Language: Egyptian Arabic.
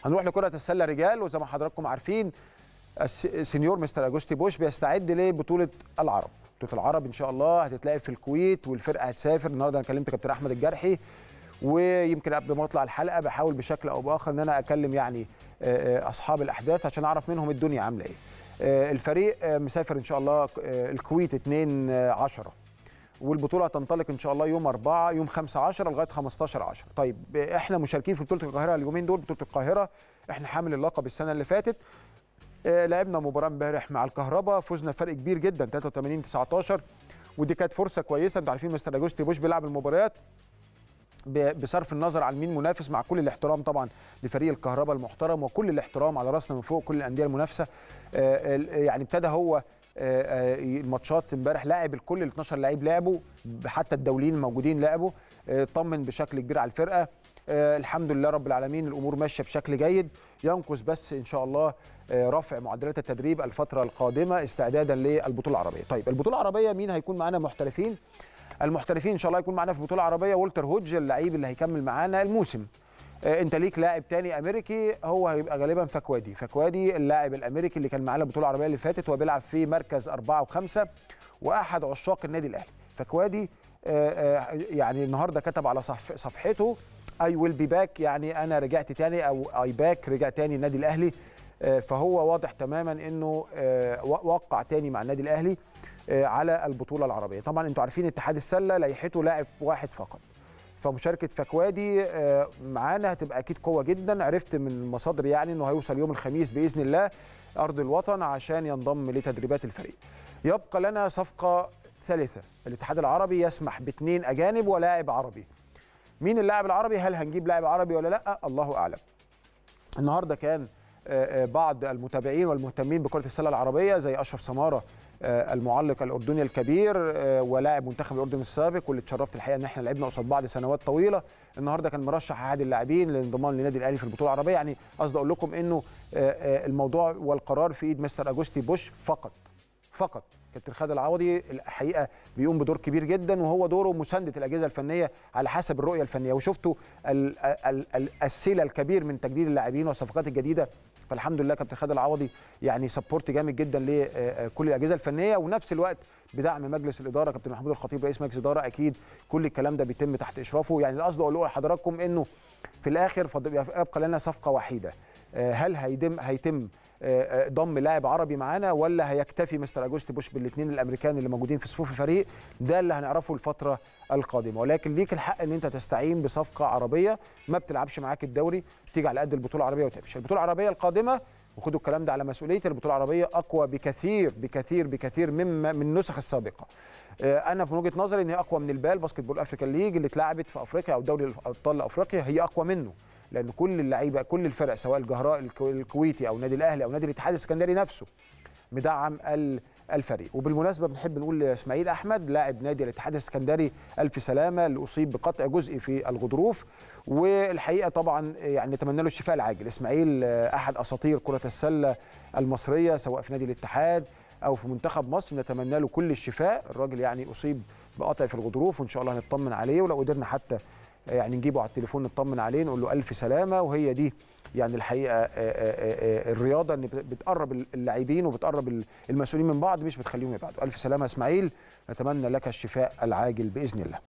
هنروح لكره السله رجال وزي ما حضراتكم عارفين السنيور مستر اجوستي بوش بيستعد لبطوله العرب بطوله العرب ان شاء الله هتتلعب في الكويت والفرقه هتسافر النهارده انا كلمت كابتن احمد الجرحي ويمكن قبل ما اطلع الحلقه بحاول بشكل او باخر ان انا اكلم يعني اصحاب الاحداث عشان اعرف منهم الدنيا عامله ايه الفريق مسافر ان شاء الله الكويت 2 10 والبطوله هتنطلق ان شاء الله يوم 4 يوم 5 10 لغايه 15 10 طيب احنا مشاركين في بطوله القاهره اليومين دول بطوله القاهره احنا حامل اللقب السنه اللي فاتت لعبنا مباراه امبارح مع الكهرباء فزنا فرق كبير جدا 83 19 ودي كانت فرصه كويسه انتوا عارفين مستر اجوستي بوش بيلعب المباريات بصرف النظر عن مين منافس مع كل الاحترام طبعا لفريق الكهرباء المحترم وكل الاحترام على راسنا من فوق كل الانديه المنافسه يعني ابتدى هو الماتشات امبارح لاعب الكل ال 12 لعيب لعبوا حتى الدوليين الموجودين لعبوا طمن بشكل كبير على الفرقه الحمد لله رب العالمين الامور ماشيه بشكل جيد ينقص بس ان شاء الله رفع معدلات التدريب الفتره القادمه استعدادا للبطوله العربيه طيب البطوله العربيه مين هيكون معانا محترفين المحترفين ان شاء الله يكون معانا في البطوله العربيه والتر هودج اللعيب اللي هيكمل معانا الموسم انت ليك لاعب تاني امريكي هو هيبقى غالبا فكوادي فكوادي اللاعب الامريكي اللي كان معانا البطوله العربيه اللي فاتت هو بيلعب في مركز أربعة وخمسة واحد عشاق النادي الاهلي فكوادي يعني النهارده كتب على صفحته اي ويل بي باك يعني انا رجعت تاني او اي باك رجع تاني النادي الاهلي فهو واضح تماما انه وقع تاني مع النادي الاهلي على البطوله العربيه طبعا انتوا عارفين اتحاد السله لائحته لاعب واحد فقط فمشاركه فكوادي معانا هتبقى اكيد قوه جدا عرفت من المصادر يعني انه هيوصل يوم الخميس باذن الله ارض الوطن عشان ينضم لتدريبات الفريق يبقى لنا صفقه ثالثه الاتحاد العربي يسمح باثنين اجانب ولاعب عربي مين اللاعب العربي هل هنجيب لاعب عربي ولا لا الله اعلم النهارده كان بعض المتابعين والمهتمين بكره السله العربيه زي اشرف سماره المعلق الاردني الكبير ولاعب منتخب الاردن السابق واللي اتشرفت الحقيقه ان احنا لعبنا قصاد بعض سنوات طويله النهارده كان مرشح احد اللاعبين للانضمام للنادي الاهلي في البطوله العربيه يعني قصدي اقول لكم انه الموضوع والقرار في ايد مستر اجوستي بوش فقط فقط كابتن خالد العوضي الحقيقه بيقوم بدور كبير جدا وهو دوره مسانده الاجهزه الفنيه على حسب الرؤيه الفنيه وشفتوا السيله الكبير من تجديد اللاعبين والصفقات الجديده فالحمد لله كابتن خالد العوضي يعني سبورت جامد جدا لكل الاجهزه الفنيه ونفس الوقت بدعم مجلس الاداره كابتن محمود الخطيب رئيس مجلس الاداره اكيد كل الكلام ده بيتم تحت اشرافه يعني القصد اقول لحضراتكم انه في الاخر يبقى لنا صفقه وحيده هل هيتم هيتم ضم لاعب عربي معانا ولا هيكتفي مستر اجوستي بوش بالاثنين الامريكان اللي موجودين في صفوف الفريق ده اللي هنعرفه الفتره القادمه ولكن ليك الحق ان انت تستعين بصفقه عربيه ما بتلعبش معاك الدوري تيجي على قد البطوله العربيه وتمشي البطوله العربيه القادمه وخدوا الكلام ده على مسؤوليتي البطوله العربيه اقوى بكثير بكثير بكثير مما من النسخ السابقه انا في وجهه نظري ان هي اقوى من البال باسكت بول افريكان ليج اللي اتلعبت في افريقيا او دوري ابطال افريقيا هي اقوى منه لان كل اللعيبه كل الفرق سواء الجهراء الكويتي او النادي الاهلي او نادي الاتحاد السكندري نفسه مدعم الفريق وبالمناسبه بنحب نقول لاسماعيل احمد لاعب نادي الاتحاد السكندري الف سلامه اللي اصيب بقطع جزئي في الغضروف والحقيقه طبعا يعني نتمنى له الشفاء العاجل اسماعيل احد اساطير كره السله المصريه سواء في نادي الاتحاد او في منتخب مصر نتمنى له كل الشفاء الراجل يعني اصيب بقطع في الغضروف وان شاء الله هنطمن عليه ولو قدرنا حتى يعني نجيبه على التليفون نطمن عليه نقول له الف سلامه وهي دي يعني الحقيقه الرياضه ان بتقرب اللاعبين وبتقرب المسؤولين من بعض مش بتخليهم يبعدوا الف سلامه اسماعيل نتمنى لك الشفاء العاجل باذن الله